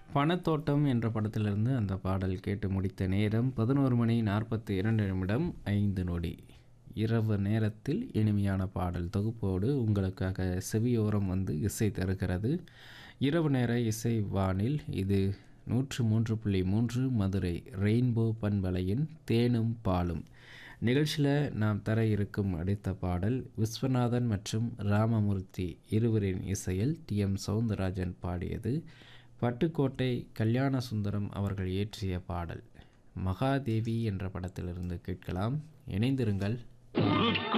பணத்தோட்டம் என்ற படத்திலிருந்து அந்த பாடல் கேட்டு முடித்த நேரம் பதினோரு மணி நாற்பத்தி இரண்டு நிமிடம் ஐந்து நொடி இரவு நேரத்தில் இனிமையான பாடல் தொகுப்போடு உங்களுக்காக செவியோரம் வந்து இசை தருகிறது இரவு நேர இசை வானில் இது நூற்று மூன்று புள்ளி மூன்று மதுரை ரெயின்போ பண்பலையின் தேனும் பாலும் நிகழ்ச்சியில் நாம் தர இருக்கும் அடுத்த பாடல் விஸ்வநாதன் மற்றும் ராமமூர்த்தி இருவரின் இசையில் டி எம் சவுந்தரராஜன் பாடியது பட்டுக்கோட்டை கல்யாண சுந்தரம் அவர்கள் இயற்றிய பாடல் மகாதேவி என்ற படத்திலிருந்து கேட்கலாம் இணைந்திருங்கள் உருக்கு